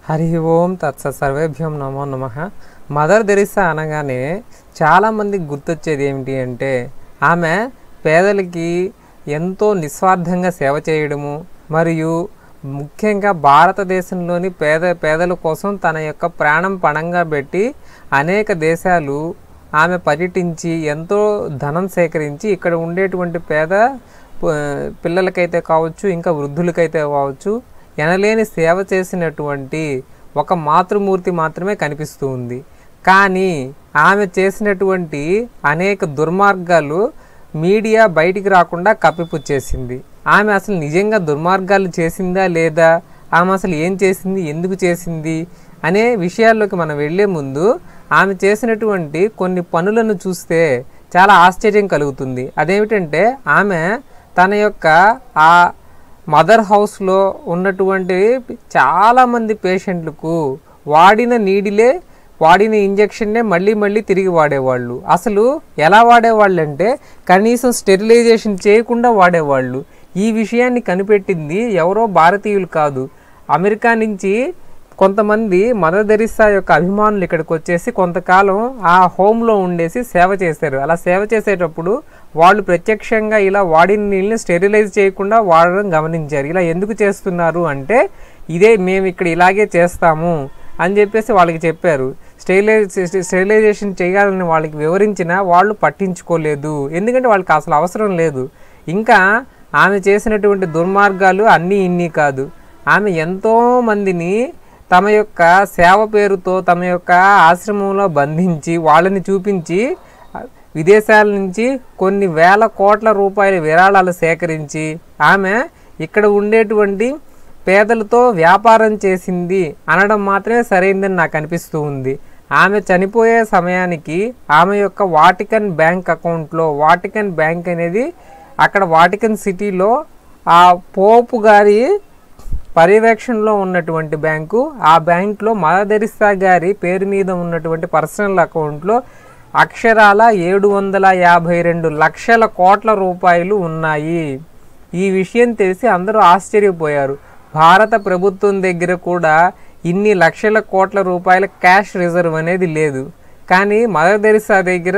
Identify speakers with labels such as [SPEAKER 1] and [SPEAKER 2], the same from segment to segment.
[SPEAKER 1] హరి ఓం తత్స సర్వేభ్యం నమో నమ mother Teresa అనగానే చాలామందికి గుర్తొచ్చేది ఏమిటి అంటే ఆమె పేదలకి ఎంతో నిస్వార్థంగా సేవ చేయడము మరియు ముఖ్యంగా భారతదేశంలోని పేద పేదల కోసం తన యొక్క ప్రాణం పణంగా పెట్టి అనేక దేశాలు ఆమె పర్యటించి ఎంతో ధనం సేకరించి ఇక్కడ ఉండేటువంటి పేద ప- పిల్లలకైతే కావచ్చు ఇంకా వృద్ధులకైతే కావచ్చు ఎనలేని సేవ చేసినటువంటి ఒక మాతృమూర్తి మాత్రమే కనిపిస్తూ ఉంది కానీ ఆమె చేసినటువంటి అనేక దుర్మార్గాలు మీడియా బయటికి రాకుండా కప్పిపుచ్చేసింది ఆమె అసలు నిజంగా దుర్మార్గాలు చేసిందా లేదా ఆమె అసలు ఏం చేసింది ఎందుకు చేసింది అనే విషయాల్లోకి మనం వెళ్ళే ముందు ఆమె చేసినటువంటి కొన్ని పనులను చూస్తే చాలా ఆశ్చర్యం కలుగుతుంది అదేమిటంటే ఆమె తన యొక్క ఆ మదర్ హౌస్లో ఉన్నటువంటి చాలామంది పేషెంట్లకు వాడిన నీడిలే వాడిన ఇంజెక్షన్నే మళ్ళీ మళ్ళీ తిరిగి వాడేవాళ్ళు అసలు ఎలా వాడేవాళ్ళు అంటే కనీసం స్టెరిలైజేషన్ చేయకుండా వాడేవాళ్ళు ఈ విషయాన్ని కనిపెట్టింది ఎవరో భారతీయులు కాదు అమెరికా నుంచి కొంతమంది మదర్ తెరిసా యొక్క అభిమానులు ఇక్కడికి వచ్చేసి కొంతకాలం ఆ హోమ్లో ఉండేసి సేవ చేశారు అలా సేవ చేసేటప్పుడు వాళ్ళు ప్రత్యక్షంగా ఇలా వాడిన నీళ్ళని స్టెరిలైజ్ చేయకుండా వాడడం గమనించారు ఇలా ఎందుకు చేస్తున్నారు అంటే ఇదే మేము ఇక్కడ ఇలాగే చేస్తాము అని చెప్పేసి వాళ్ళకి చెప్పారు స్టెరిలైజ్ స్టెరిలైజేషన్ చేయాలని వాళ్ళకి వివరించినా వాళ్ళు పట్టించుకోలేదు ఎందుకంటే వాళ్ళకి అసలు అవసరం లేదు ఇంకా ఆమె చేసినటువంటి దుర్మార్గాలు అన్నీ ఇన్ని కాదు ఆమె ఎంతో మందిని తమ యొక్క సేవ పేరుతో తమ యొక్క ఆశ్రమంలో బంధించి వాళ్ళని చూపించి విదేశాల నుంచి కొన్ని వేల కోట్ల రూపాయల విరాళాలు సేకరించి ఆమె ఇక్కడ ఉండేటువంటి పేదలతో వ్యాపారం చేసింది అనడం మాత్రమే సరైందని నాకు అనిపిస్తూ ఉంది ఆమె చనిపోయే సమయానికి ఆమె యొక్క వాటికన్ బ్యాంక్ అకౌంట్లో వాటికన్ బ్యాంక్ అనేది అక్కడ వాటికన్ సిటీలో ఆ పోపు గారి పర్యవేక్షణలో ఉన్నటువంటి బ్యాంకు ఆ బ్యాంకులో మదదరిసా గారి పేరు మీద ఉన్నటువంటి పర్సనల్ అకౌంట్లో అక్షరాల ఏడు వందల యాభై రెండు లక్షల కోట్ల రూపాయలు ఉన్నాయి ఈ విషయం తెలిసి అందరూ ఆశ్చర్యపోయారు భారత ప్రభుత్వం దగ్గర కూడా ఇన్ని లక్షల కోట్ల రూపాయల క్యాష్ రిజర్వ్ అనేది లేదు కానీ మదర్ తెరిసా దగ్గర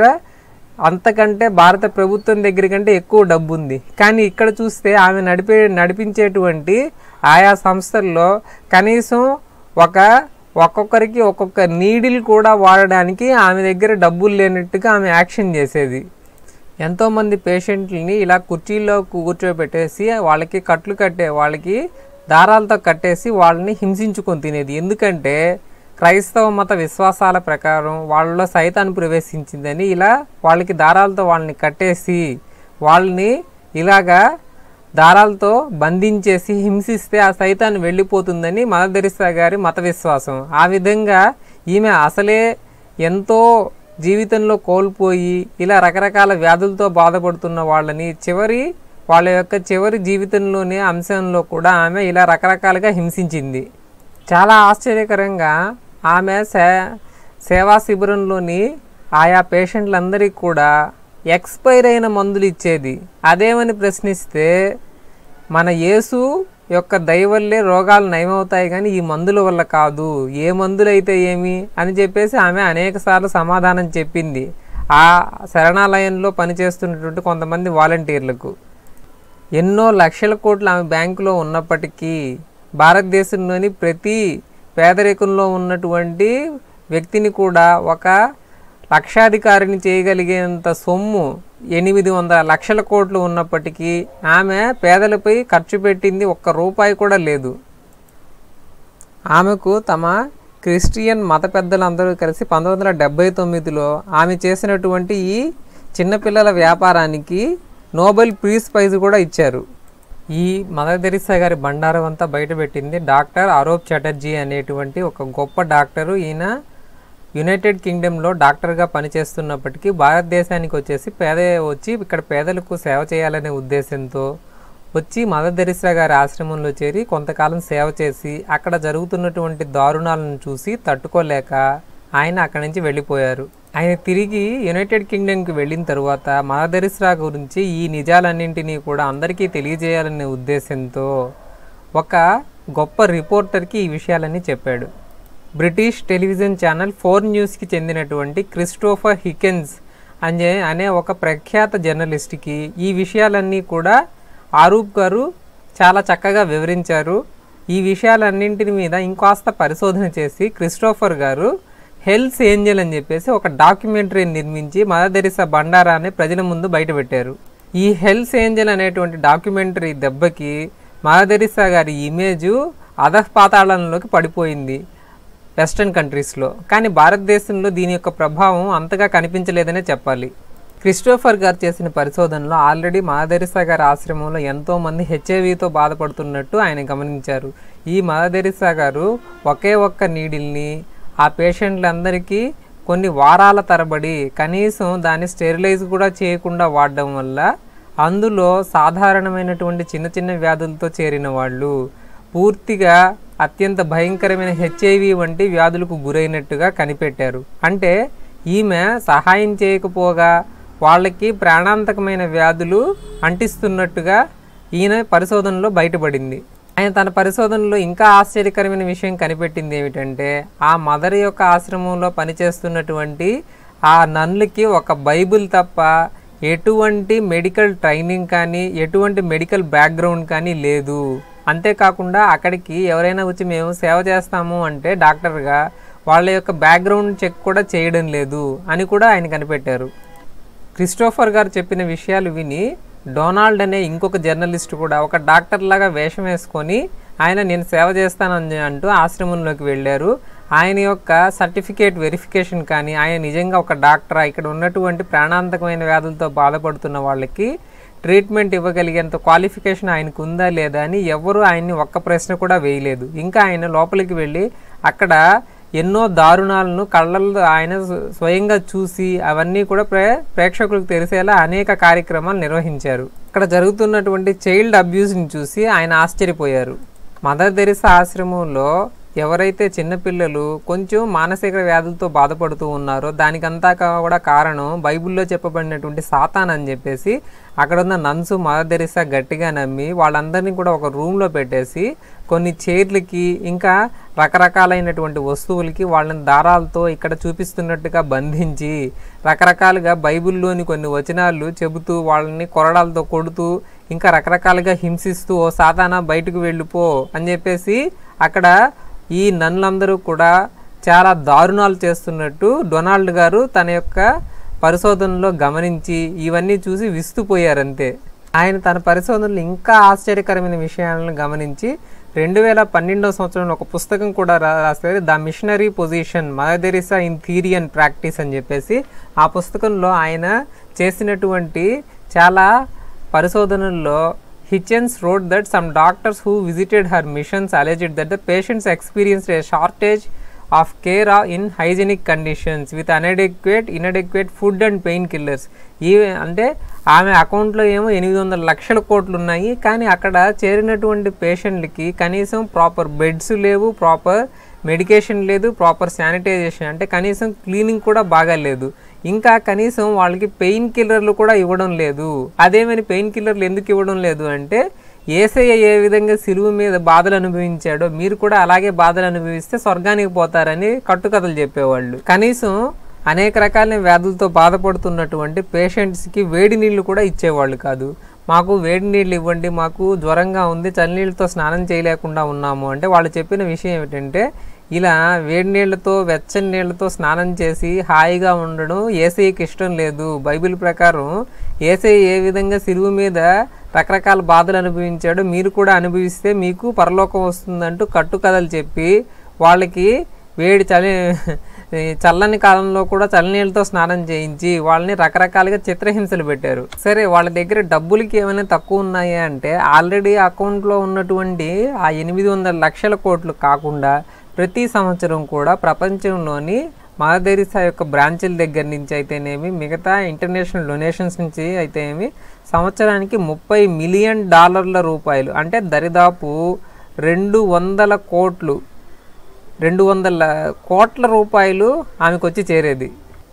[SPEAKER 1] అంతకంటే భారత ప్రభుత్వం దగ్గర కంటే ఎక్కువ డబ్బు ఉంది కానీ ఇక్కడ చూస్తే ఆమె నడిపే నడిపించేటువంటి ఆయా సంస్థల్లో కనీసం ఒక ఒక్కొక్కరికి ఒక్కొక్క నీడిల్ కూడా వాడడానికి ఆమె దగ్గర డబ్బులు లేనట్టుగా ఆమె యాక్షన్ చేసేది ఎంతోమంది పేషెంట్లని ఇలా కుర్చీల్లో కూర్చోబెట్టేసి వాళ్ళకి కట్లు కట్టే వాళ్ళకి దారాలతో కట్టేసి వాళ్ళని హింసించుకొని తినేది ఎందుకంటే క్రైస్తవ మత విశ్వాసాల ప్రకారం వాళ్ళలో సైతాన్ని ప్రవేశించిందని ఇలా వాళ్ళకి దారాలతో వాళ్ళని కట్టేసి వాళ్ళని ఇలాగా దారాలతో బంధించేసి హింసిస్తే ఆ సైతాన్ని వెళ్ళిపోతుందని మదదరిసా గారి మత విశ్వాసం ఆ విధంగా ఈమె అసలే ఎంతో జీవితంలో కోల్పోయి ఇలా రకరకాల వ్యాధులతో బాధపడుతున్న వాళ్ళని చివరి వాళ్ళ యొక్క చివరి జీవితంలోనే అంశంలో కూడా ఆమె ఇలా రకరకాలుగా హింసించింది చాలా ఆశ్చర్యకరంగా ఆమె సే సేవా శిబిరంలోని ఆయా పేషెంట్లందరికీ కూడా ఎక్స్పైర్ అయిన మందులు ఇచ్చేది అదేమని ప్రశ్నిస్తే మన యేసు యొక్క దయ వల్లే రోగాలు నయమవుతాయి కానీ ఈ మందుల వల్ల కాదు ఏ మందులైతే ఏమి అని చెప్పేసి ఆమె అనేక సార్లు సమాధానం చెప్పింది ఆ శరణాలయంలో పనిచేస్తున్నటువంటి కొంతమంది వాలంటీర్లకు ఎన్నో లక్షల కోట్లు ఆమె బ్యాంకులో ఉన్నప్పటికీ భారతదేశంలోని ప్రతి పేదరికంలో ఉన్నటువంటి వ్యక్తిని కూడా ఒక లక్షాధికారిని చేయగలిగేంత సొమ్ము ఎనిమిది వందల లక్షల కోట్లు ఉన్నప్పటికీ ఆమె పేదలపై ఖర్చు పెట్టింది ఒక్క రూపాయి కూడా లేదు ఆమెకు తమ క్రిస్టియన్ మత పెద్దలందరూ కలిసి పంతొమ్మిది వందల డెబ్బై తొమ్మిదిలో ఆమె చేసినటువంటి ఈ చిన్నపిల్లల వ్యాపారానికి నోబెల్ పీస్ ప్రైజ్ కూడా ఇచ్చారు ఈ మదర్ తెరిసా గారి బండారం అంతా బయటపెట్టింది డాక్టర్ అరూప్ చటర్జీ అనేటువంటి ఒక గొప్ప డాక్టరు ఈయన యునైటెడ్ కింగ్డమ్లో డాక్టర్గా పనిచేస్తున్నప్పటికీ భారతదేశానికి వచ్చేసి పేద వచ్చి ఇక్కడ పేదలకు సేవ చేయాలనే ఉద్దేశంతో వచ్చి మదర్ తెరిసా గారి ఆశ్రమంలో చేరి కొంతకాలం సేవ చేసి అక్కడ జరుగుతున్నటువంటి దారుణాలను చూసి తట్టుకోలేక ఆయన అక్కడి నుంచి వెళ్ళిపోయారు ఆయన తిరిగి యునైటెడ్ కింగ్డమ్కి వెళ్ళిన తరువాత మదర్ తెరిసా గురించి ఈ నిజాలన్నింటినీ కూడా అందరికీ తెలియజేయాలనే ఉద్దేశంతో ఒక గొప్ప రిపోర్టర్కి ఈ విషయాలన్నీ చెప్పాడు బ్రిటిష్ టెలివిజన్ ఛానల్ ఫోర్ న్యూస్కి చెందినటువంటి క్రిస్టోఫర్ హికెన్స్ అనే అనే ఒక ప్రఖ్యాత జర్నలిస్ట్కి ఈ విషయాలన్నీ కూడా ఆరూప్ గారు చాలా చక్కగా వివరించారు ఈ విషయాలన్నింటిని మీద ఇంకాస్త పరిశోధన చేసి క్రిస్టోఫర్ గారు హెల్త్ ఏంజల్ అని చెప్పేసి ఒక డాక్యుమెంటరీని నిర్మించి మదర్ తెరిసా బండారాన్ని ప్రజల ముందు బయటపెట్టారు ఈ హెల్త్ ఏంజల్ అనేటువంటి డాక్యుమెంటరీ దెబ్బకి మదర్ తెరిసా గారి ఇమేజ్ అధపాతాళంలోకి పడిపోయింది వెస్ట్రన్ కంట్రీస్లో కానీ భారతదేశంలో దీని యొక్క ప్రభావం అంతగా కనిపించలేదనే చెప్పాలి క్రిస్టోఫర్ గారు చేసిన పరిశోధనలో ఆల్రెడీ మదర్ గారి ఆశ్రమంలో ఎంతోమంది హెచ్ఐవితో బాధపడుతున్నట్టు ఆయన గమనించారు ఈ మదర్ గారు ఒకే ఒక్క నీడిల్ని ఆ పేషెంట్లందరికీ కొన్ని వారాల తరబడి కనీసం దాన్ని స్టెరిలైజ్ కూడా చేయకుండా వాడడం వల్ల అందులో సాధారణమైనటువంటి చిన్న చిన్న వ్యాధులతో చేరిన వాళ్ళు పూర్తిగా అత్యంత భయంకరమైన హెచ్ఐవి వంటి వ్యాధులకు గురైనట్టుగా కనిపెట్టారు అంటే ఈమె సహాయం చేయకపోగా వాళ్ళకి ప్రాణాంతకమైన వ్యాధులు అంటిస్తున్నట్టుగా ఈయన పరిశోధనలో బయటపడింది ఆయన తన పరిశోధనలో ఇంకా ఆశ్చర్యకరమైన విషయం కనిపెట్టింది ఏమిటంటే ఆ మదర్ యొక్క ఆశ్రమంలో పనిచేస్తున్నటువంటి ఆ నన్నులకి ఒక బైబిల్ తప్ప ఎటువంటి మెడికల్ ట్రైనింగ్ కానీ ఎటువంటి మెడికల్ బ్యాక్గ్రౌండ్ కానీ లేదు అంతేకాకుండా అక్కడికి ఎవరైనా వచ్చి మేము సేవ చేస్తాము అంటే డాక్టర్గా వాళ్ళ యొక్క బ్యాక్గ్రౌండ్ చెక్ కూడా చేయడం లేదు అని కూడా ఆయన కనిపెట్టారు క్రిస్టోఫర్ గారు చెప్పిన విషయాలు విని డొనాల్డ్ అనే ఇంకొక జర్నలిస్ట్ కూడా ఒక డాక్టర్ లాగా వేషం వేసుకొని ఆయన నేను సేవ చేస్తానని అంటూ ఆశ్రమంలోకి వెళ్ళారు ఆయన యొక్క సర్టిఫికేట్ వెరిఫికేషన్ కానీ ఆయన నిజంగా ఒక డాక్టరా ఇక్కడ ఉన్నటువంటి ప్రాణాంతకమైన వ్యాధులతో బాధపడుతున్న వాళ్ళకి ట్రీట్మెంట్ ఇవ్వగలిగేంత క్వాలిఫికేషన్ ఆయనకు ఉందా లేదా అని ఎవరు ఆయన్ని ఒక్క ప్రశ్న కూడా వేయలేదు ఇంకా ఆయన లోపలికి వెళ్ళి అక్కడ ఎన్నో దారుణాలను కళ్ళల్లో ఆయన స్వ- స్వయంగా చూసి అవన్నీ కూడా ప్రే ప్రేక్షకులకు తెలిసేలా అనేక కార్యక్రమాలు నిర్వహించారు ఇక్కడ జరుగుతున్నటువంటి చైల్డ్ అబ్యూస్ని చూసి ఆయన ఆశ్చర్యపోయారు మదర్ తెరిసా ఆశ్రమంలో ఎవరైతే చిన్నపిల్లలు కొంచెం మానసిక వ్యాధులతో బాధపడుతూ ఉన్నారో దానికంతా కా- కూడా కారణం బైబిల్లో చెప్పబడినటువంటి సాతాన్ అని చెప్పేసి అక్కడ ఉన్న నన్సు మదర్ తెరిసా గట్టిగా నమ్మి వాళ్ళందరినీ కూడా ఒక రూమ్లో పెట్టేసి కొన్ని చైర్లకి ఇంకా రకరకాలైనటువంటి వస్తువులకి వాళ్ళని దారాలతో ఇక్కడ చూపిస్తున్నట్టుగా బంధించి రకరకాలుగా బైబిల్లోని కొన్ని వచనాలు చెబుతూ వాళ్ళని కొరడాలతో కొడుతూ ఇంకా రకరకాలుగా హింసిస్తూ ఓ సాతానా బయటకు వెళ్ళిపో అని చెప్పేసి అక్కడ ఈ నన్నులందరూ కూడా చాలా దారుణాలు చేస్తున్నట్టు డొనాల్డ్ గారు తన యొక్క పరిశోధనలో గమనించి ఇవన్నీ చూసి విస్తుపోయారంతే ఆయన తన పరిశోధనలు ఇంకా ఆశ్చర్యకరమైన విషయాలను గమనించి రెండు వేల పన్నెండవ సంవత్సరంలో ఒక పుస్తకం కూడా రా- రాశారు the missionary position Mother Teresa in theory and practice అని చెప్పేసి ఆ పుస్తకంలో ఆయన చేసినటువంటి చాలా పరిశోధనల్లో Hitchens wrote that some doctors who visited her missions alleged that the patients experienced a shortage of care in hygienic conditions with inadequate inadequate food and painkillers ఈ అంటే ఆమె అకౌంట్లో ఏమో ఎనిమిది వందల లక్షల కోట్లు ఉన్నాయి కానీ అక్కడ చేరినటువంటి పేషెంట్లకి కనీసం ప్రాపర్ బెడ్స్ లేవు ప్రాపర్ మెడికేషన్ లేదు ప్రాపర్ శానిటైజేషన్ అంటే కనీసం క్లీనింగ్ కూడా బాగా లేదు ఇంకా కనీసం వాళ్ళకి పెయిన్ కిల్లర్లు కూడా ఇవ్వడం లేదు అదేమని పెయిన్ కిల్లర్లు ఎందుకు ఇవ్వడం లేదు అంటే ఏసయ్య ఏ విధంగా సిలువు మీద బాధలు అనుభవించాడో మీరు కూడా అలాగే బాధలు అనుభవిస్తే స్వర్గానికి పోతారని కట్టుకథలు చెప్పేవాళ్ళు కనీసం అనేక రకాల వ్యాధులతో బాధపడుతున్నటువంటి పేషెంట్స్కి వేడి నీళ్లు కూడా ఇచ్చేవాళ్ళు కాదు మాకు వేడి నీళ్ళు ఇవ్వండి మాకు జ్వరంగా ఉంది చల్లనీళ్ళతో స్నానం చేయలేకుండా ఉన్నాము అంటే వాళ్ళు చెప్పిన విషయం ఏమిటంటే ఇలా వేడి నీళ్ళతో వెచ్చని నీళ్ళతో స్నానం చేసి హాయిగా ఉండడం ఏసైకి ఇష్టం లేదు బైబిల్ ప్రకారం ఏసై ఏ విధంగా సిలువు మీద రకరకాల బాధలు అనుభవించాడో మీరు కూడా అనుభవిస్తే మీకు పరలోకం వస్తుందంటూ కట్టుకథలు చెప్పి వాళ్ళకి వేడి చలి ఈ చల్లని కాలంలో కూడా చల్లనీళ్ళతో స్నానం చేయించి వాళ్ళని రకరకాలుగా చిత్రహింసలు పెట్టారు సరే వాళ్ళ దగ్గర డబ్బులకి ఏమైనా తక్కువ ఉన్నాయా అంటే ఆల్రెడీ అకౌంట్లో ఉన్నటువంటి ఆ ఎనిమిది వందల లక్షల కోట్లు కాకుండా ప్రతి సంవత్సరం కూడా ప్రపంచంలోని మదర్ యొక్క బ్రాంచుల దగ్గర నుంచి అయితేనేమి మిగతా ఇంటర్నేషనల్ డొనేషన్స్ నుంచి అయితేనేమి సంవత్సరానికి ముప్పై మిలియన్ డాలర్ల రూపాయలు అంటే దరిదాపు రెండు వందల కోట్లు రెండు వందల కోట్ల రూపాయలు ఆమెకు వచ్చి చేరేది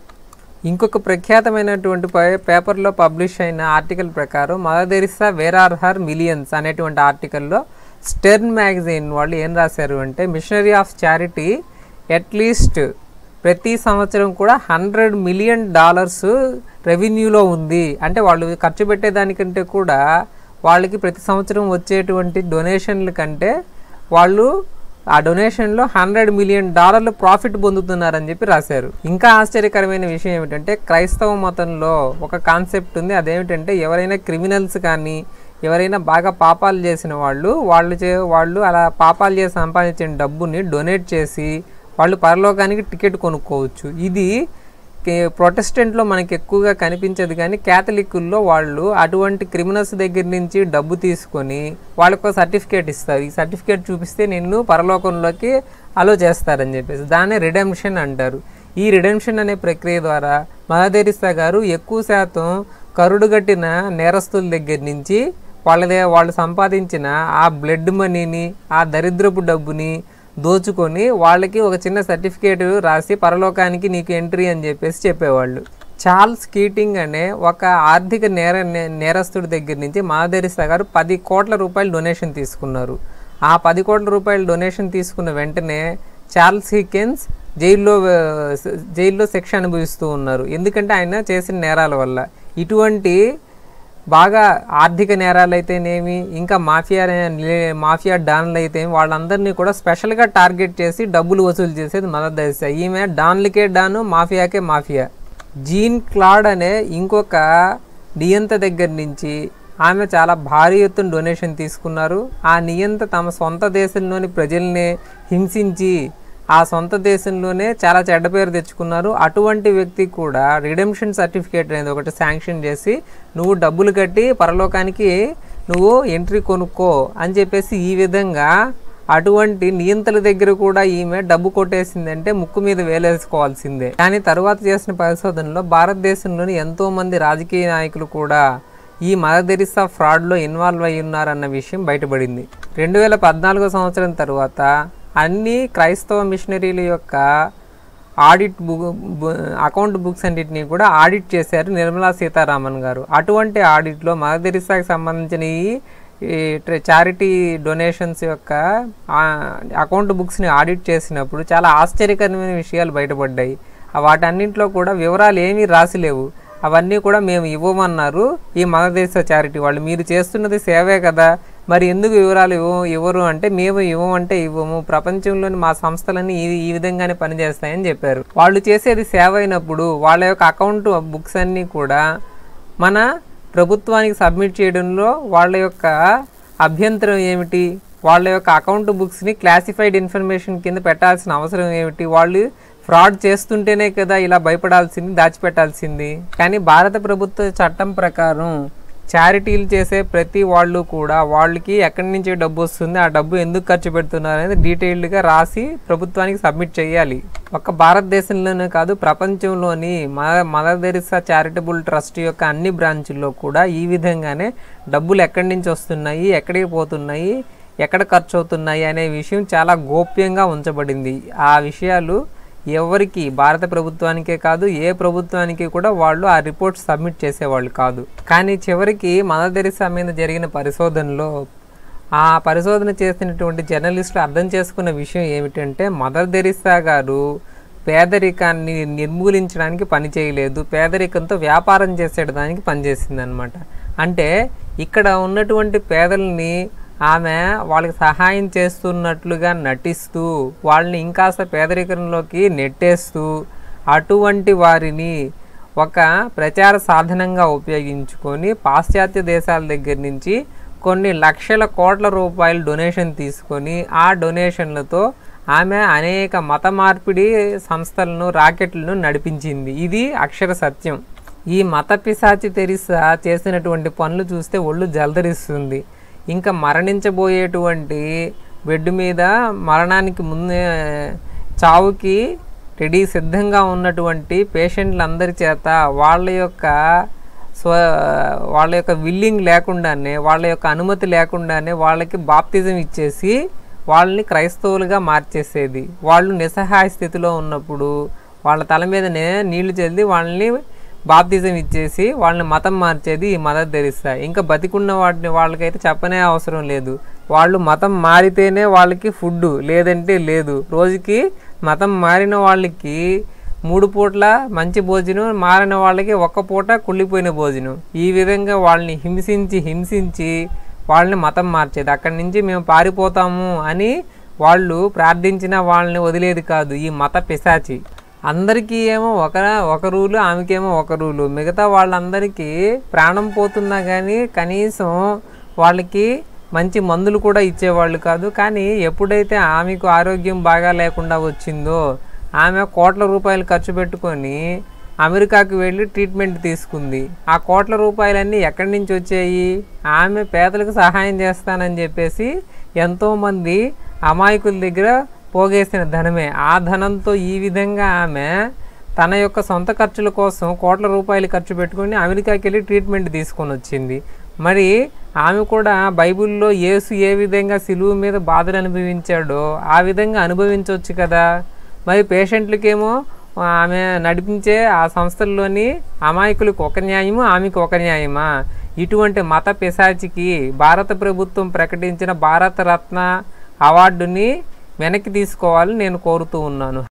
[SPEAKER 1] ఇంకొక ప్రఖ్యాతమైనటువంటి పే- పేపర్లో పబ్లిష్ అయిన ఆర్టికల్ ప్రకారం mother Teresa where are her millions అనేటువంటి ఆర్టికల్లో స్టెర్న్ మ్యాగజైన్ వాళ్ళు ఏం రాశారు అంటే మిషనరీ ఆఫ్ చారిటీ అట్లీస్ట్ ప్రతి సంవత్సరం కూడా హండ్రెడ్ మిలియన్ డాలర్స్ రెవెన్యూలో ఉంది అంటే వాళ్ళు ఖర్చు పెట్టేదానికంటే కూడా వాళ్ళకి ప్రతి సంవత్సరం వచ్చేటువంటి డొనేషన్ల కంటే వాళ్ళు ఆ డొనేషన్లో హండ్రెడ్ మిలియన్ డాలర్లు ప్రాఫిట్ పొందుతున్నారని చెప్పి రాశారు ఇంకా ఆశ్చర్యకరమైన విషయం ఏమిటంటే క్రైస్తవ మతంలో ఒక కాన్సెప్ట్ ఉంది అదేమిటంటే ఎవరైనా క్రిమినల్స్ కానీ ఎవరైనా బాగా పాపాలు చేసిన వాళ్ళు వాళ్ళు చే వాళ్ళు అలా పాపాలు చేసి సంపాదించిన డబ్బుని డొనేట్ చేసి వాళ్ళు పరలోకానికి టికెట్ కొనుక్కోవచ్చు ఇది కే- ప్రొటెస్టెంట్లో మనకి ఎక్కువగా కనిపించదు కానీ క్యాథలిక్కుల్లో వాళ్ళు అటువంటి క్రిమినల్స్ దగ్గర నుంచి డబ్బు తీసుకొని వాళ్ళకు సర్టిఫికేట్ ఇస్తారు ఈ సర్టిఫికేట్ చూపిస్తే నిన్ను పరలోకంలోకి అలో చేస్తారని చెప్పేసి దాన్ని రిడెంప్షన్ అంటారు ఈ రిడెంప్షన్ అనే ప్రక్రియ ద్వారా మదర్ గారు ఎక్కువ శాతం కరుడుగట్టిన నేరస్తుల దగ్గర నుంచి వాళ్ళదే వాళ్ళు సంపాదించిన ఆ బ్లడ్ మనీని ఆ దరిద్రపు డబ్బుని దోచుకొని వాళ్ళకి ఒక చిన్న సర్టిఫికేట్ రాసి పరలోకానికి నీకు ఎంట్రీ అని చెప్పేసి చెప్పేవాళ్ళు చార్ల్స్ కీటింగ్ అనే ఒక ఆర్థిక నేర నే- నేరస్తుడి దగ్గర నుంచి మాదరిసా గారు పది కోట్ల రూపాయలు డొనేషన్ తీసుకున్నారు ఆ పది కోట్ల రూపాయలు డొనేషన్ తీసుకున్న వెంటనే చార్ల్స్ హికెన్స్ జైల్లో ఆ, స- జైల్లో శిక్ష అనుభవిస్తూ ఉన్నారు ఎందుకంటే ఆయన చేసిన నేరాల వల్ల ఇటువంటి బాగా ఆర్థిక నేరాలు అయితేనేమి ఇంకా మాఫియా నే- మాఫియా డాన్లు అయితే వాళ్ళందరినీ కూడా స్పెషల్గా టార్గెట్ చేసి డబ్బులు వసూలు చేసేది మదర్ దశ ఈమె డాన్లకే డాను మాఫియాకే మాఫియా జీన్ క్లాడ్ అనే ఇంకొక నియంత దగ్గర నుంచి ఆమె చాలా భారీ ఎత్తున డొనేషన్ తీసుకున్నారు ఆ నియంత తమ సొంత దేశంలోని ప్రజల్ని హింసించి ఆ సొంత దేశంలోనే చాలా చెడ్డ పేరు తెచ్చుకున్నారు అటువంటి వ్యక్తి కూడా రిడెంప్షన్ సర్టిఫికేట్ అనేది ఒకటి శాంక్షన్ చేసి నువ్వు డబ్బులు కట్టి పరలోకానికి నువ్వు ఎంట్రీ కొనుక్కో అని చెప్పేసి ఈ విధంగా అటువంటి నియంతల దగ్గర కూడా ఈమె డబ్బు కొట్టేసిందంటే ముక్కు మీద వేలేసుకోవాల్సిందే కానీ తర్వాత చేసిన పరిశోధనలో భారతదేశంలోని ఎంతో మంది రాజకీయ నాయకులు కూడా ఈ మదర్ తెరిసా ఫ్రాడ్లో ఇన్వాల్వ్ అయి ఉన్నారన్న విషయం బయటపడింది రెండు వేల పద్నాలుగో సంవత్సరం తర్వాత అన్ని క్రైస్తవ మిషనరీల యొక్క ఆడిట్ బుక్ అకౌంట్ బుక్స్ అన్నిటిని కూడా ఆడిట్ చేశారు నిర్మలా సీతారామన్ గారు అటువంటి ఆడిట్లో మదర్ తెరిసాకి సంబంధించిన ఈ ఈ చారిటీ డొనేషన్స్ యొక్క ఆ, అకౌంట్ బుక్స్ని ఆడిట్ చేసినప్పుడు చాలా ఆశ్చర్యకరమైన విషయాలు బయటపడ్డాయి ఆ వాటన్నింటిలో కూడా వివరాలు ఏమీ రాసిలేవు అవన్నీ కూడా మేము ఇవ్వమన్నారు ఈ మదదేశ చారిటీ వాళ్ళు మీరు చేస్తున్నది సేవే కదా మరి ఎందుకు వివరాలు ఇవ్వ ఇవ్వరు అంటే మేము ఇవ్వమంటే ఇవ్వము ప్రపంచంలోని మా సంస్థలన్నీ ఈ ఈ విధంగానే పనిచేస్తాయని చెప్పారు వాళ్ళు చేసేది సేవ అయినప్పుడు వాళ్ళ యొక్క అకౌంట్ బుక్స్ అన్నీ కూడా మన ప్రభుత్వానికి సబ్మిట్ చేయడంలో వాళ్ళ యొక్క అభ్యంతరం ఏమిటి వాళ్ళ యొక్క అకౌంట్ బుక్స్ని క్లాసిఫైడ్ ఇన్ఫర్మేషన్ కింద పెట్టాల్సిన అవసరం ఏమిటి వాళ్ళు ఫ్రాడ్ చేస్తుంటేనే కదా ఇలా భయపడాల్సింది దాచిపెట్టాల్సింది కానీ భారత ప్రభుత్వ చట్టం ప్రకారం చారిటీలు చేసే ప్రతి వాళ్ళు కూడా వాళ్ళకి ఎక్కడి నుంచి డబ్బు వస్తుంది ఆ డబ్బు ఎందుకు ఖర్చు పెడుతున్నారు అనేది డీటెయిల్డ్గా రాసి ప్రభుత్వానికి సబ్మిట్ చేయాలి ఒక్క భారతదేశంలోనే కాదు ప్రపంచంలోని mother mother Teresa charitable trust యొక్క అన్ని బ్రాంచుల్లో కూడా ఈ విధంగానే డబ్బులు ఎక్కడి నుంచి వస్తున్నాయి ఎక్కడికి పోతున్నాయి ఎక్కడ ఖర్చు అవుతున్నాయి అనే విషయం చాలా గోప్యంగా ఉంచబడింది ఆ విషయాలు ఎవరికి భారత ప్రభుత్వానికే కాదు ఏ ప్రభుత్వానికి కూడా వాళ్ళు ఆ రిపోర్ట్ సబ్మిట్ చేసేవాళ్ళు కాదు కానీ చివరికి మదర్ తెరిసా మీద జరిగిన పరిశోధనలో ఆ పరిశోధన చేసినటువంటి జర్నలిస్టులు అర్థం చేసుకున్న విషయం ఏమిటంటే మదర్ తెరిసా గారు పేదరికాన్ని నిర్మూలించడానికి పని చేయలేదు పేదరికంతో వ్యాపారం చేసేయడానికి పనిచేసిందనమాట అంటే ఇక్కడ ఉన్నటువంటి పేదల్ని ఆమె వాళ్ళకి సహాయం చేస్తున్నట్లుగా నటిస్తూ వాళ్ళని ఇంకాస్త పేదరికంలోకి నెట్టేస్తూ అటువంటి వారిని ఒక ప్రచార సాధనంగా ఉపయోగించుకొని పాశ్చాత్య దేశాల దగ్గర నుంచి కొన్ని లక్షల కోట్ల రూపాయలు డొనేషన్ తీసుకొని ఆ డొనేషన్లతో ఆమె అనేక మత మార్పిడి సంస్థలను రాకెట్లను నడిపించింది ఇది అక్షర సత్యం ఈ మత పిశాచి తెరిసా చేసినటువంటి పనులు చూస్తే ఒళ్ళు జలదరిస్తుంది ఇంకా మరణించబోయేటువంటి బెడ్ మీద మరణానికి ముందే చావుకి రెడీ సిద్ధంగా ఉన్నటువంటి పేషెంట్లందరి చేత వాళ్ళ యొక్క స్వ వాళ్ళ యొక్క విల్లింగ్ లేకుండానే వాళ్ళ యొక్క అనుమతి లేకుండానే వాళ్ళకి బాప్తిజం ఇచ్చేసి వాళ్ళని క్రైస్తవులుగా మార్చేసేది వాళ్ళు నిస్సహాయ స్థితిలో ఉన్నప్పుడు వాళ్ళ తల మీదనే నీళ్లు చల్లి వాళ్ళని బాప్తిజం ఇచ్చేసి వాళ్ళని మతం మార్చేది ఈ మదర్ తెరిస్తా ఇంకా బతికున్న వాటిని వాళ్ళకైతే చెప్పనే అవసరం లేదు వాళ్ళు మతం మారితేనే వాళ్ళకి ఫుడ్ లేదంటే లేదు రోజుకి మతం మారిన వాళ్ళకి మూడు పూట్ల మంచి భోజనం మారిన వాళ్ళకి ఒక్క పూట కుళ్ళిపోయిన భోజనం ఈ విధంగా వాళ్ళని హింసించి హింసించి వాళ్ళని మతం మార్చేది అక్కడి నుంచి మేము పారిపోతాము అని వాళ్ళు ప్రార్థించిన వాళ్ళని వదిలేది కాదు ఈ మత పిశాచి అందరికీ ఏమో ఒక ఒక రూలు ఆమెకేమో ఒక రూలు మిగతా వాళ్ళందరికీ ప్రాణం పోతున్నా కానీ కనీసం వాళ్ళకి మంచి మందులు కూడా ఇచ్చేవాళ్ళు కాదు కానీ ఎప్పుడైతే ఆమెకు ఆరోగ్యం బాగా లేకుండా వచ్చిందో ఆమె కోట్ల రూపాయలు ఖర్చు పెట్టుకొని అమెరికాకు వెళ్ళి ట్రీట్మెంట్ తీసుకుంది ఆ కోట్ల రూపాయలన్నీ ఎక్కడి నుంచి వచ్చాయి ఆమె పేదలకు సహాయం చేస్తానని చెప్పేసి ఎంతోమంది అమాయకుల దగ్గర పోగేసిన ధనమే ఆ ధనంతో ఈ విధంగా ఆమె తన యొక్క సొంత ఖర్చుల కోసం కోట్ల రూపాయలు ఖర్చు పెట్టుకొని అమెరికాకి వెళ్ళి ట్రీట్మెంట్ తీసుకొని వచ్చింది మరి ఆమె కూడా బైబిల్లో యేసు ఏ విధంగా సిలువు మీద బాధలు అనుభవించాడో ఆ విధంగా అనుభవించవచ్చు కదా మరి పేషెంట్లకేమో ఆమె నడిపించే ఆ సంస్థల్లోని అమాయకులకు ఒక న్యాయము ఆమెకు ఒక న్యాయమా ఇటువంటి మత పిశాచికి భారత ప్రభుత్వం ప్రకటించిన భారత రత్న అవార్డుని వెనక్కి తీసుకోవాలని నేను కోరుతూ ఉన్నాను